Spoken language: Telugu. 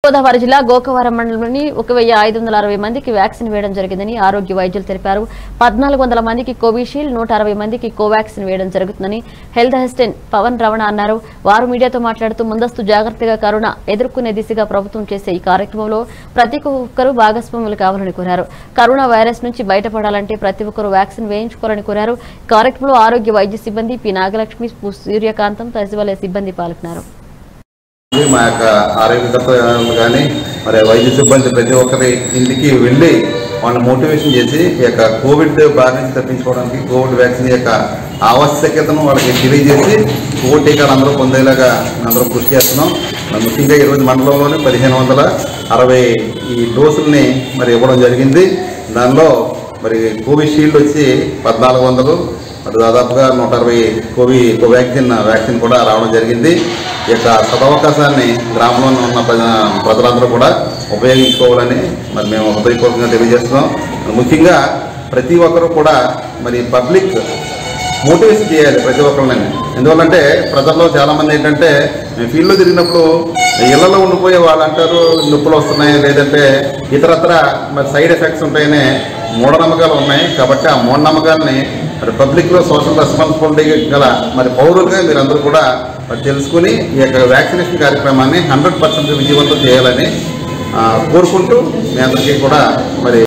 తూర్పుగోదావరి జిల్లా గోకవరం మండలంలోని ఒక వెయ్యి ఐదు వందల అరవై మందికి వ్యాక్సిన్ వేయడం జరిగిందని ఆరోగ్య వైద్యులు తెలిపారు పద్నాలుగు వందల మందికి కోవిషీల్డ్ నూట అరవై మందికి కోవాక్సిన్ వేయడం జరుగుతుందని హెల్త్ అసిస్టెంట్ పవన్ రమణ అన్నారు వారు మీడియాతో మాట్లాడుతూ ముందస్తు జాగ్రత్తగా కరోనా ఎదుర్కొనే దిశగా ప్రభుత్వం చేసే ఈ కార్యక్రమంలో ప్రతి ఒక్కరూ భాగస్వాములు కావాలని కోరారు కరోనా వైరస్ నుంచి బయటపడాలంటే ప్రతి ఒక్కరూ వ్యాక్సిన్ వేయించుకోవాలని కోరారు ఈ కార్యక్రమంలో ఆరోగ్య వైద్య సిబ్బంది పి నాగలక్ష్మి పు సూర్యకాంతం సచివాలయ సిబ్బంది పాల్గొన్నారు మా యొక్క ఆరోగ్యకర్త కానీ మరి వైద్య సిబ్బంది ప్రతి ఒక్కరి ఇంటికి వెళ్ళి వాళ్ళని మోటివేషన్ చేసి ఈ యొక్క కోవిడ్ బారి నుంచి తప్పించుకోవడానికి కోవిడ్ వ్యాక్సిన్ యొక్క ఆవశ్యకతను వాళ్ళకి తెలియజేసి కోవిడ్ టీకాలు అందరూ పొందేలాగా అందరూ కృషి చేస్తున్నాం మరి ముఖ్యంగా ఈరోజు మండలంలోనే పదిహేను వందల అరవై ఈ డోసుల్ని మరి ఇవ్వడం జరిగింది దానిలో మరి కోవిషీల్డ్ వచ్చి పద్నాలుగు వందలు మరి దాదాపుగా నూట అరవై కోవి కోవాక్సిన్ వ్యాక్సిన్ కూడా రావడం జరిగింది ఈ యొక్క సదవకాశాన్ని గ్రామంలో ఉన్న ప్రజ ప్రజలందరూ కూడా ఉపయోగించుకోవాలని మరి మేము హృదయపూర్వకంగా తెలియజేస్తున్నాం ముఖ్యంగా ప్రతి ఒక్కరూ కూడా మరి పబ్లిక్ మోటివేషన్ చేయాలి ప్రతి ఒక్కరిని ఎందువల్లంటే ప్రజల్లో చాలామంది ఏంటంటే మేము ఫీల్డ్లో తిరిగినప్పుడు ఇళ్లలో ఉండిపోయే వాళ్ళు అంటారు నొప్పులు వస్తున్నాయి లేదంటే ఇతరత్ర మరి సైడ్ ఎఫెక్ట్స్ ఉంటాయనే మూఢనమ్మకాలు ఉన్నాయి కాబట్టి ఆ మూఢనమ్మకాలని మరి పబ్లిక్లో సోషల్ రెస్పాన్సిబిలిటీ గల మరి పౌరులుగా మీరందరూ కూడా మరి తెలుసుకుని ఈ యొక్క వ్యాక్సినేషన్ కార్యక్రమాన్ని హండ్రెడ్ పర్సెంట్ విజయవంతం చేయాలని ఆ, కోరుకుంటూ మీ అందరికీ కూడా మరి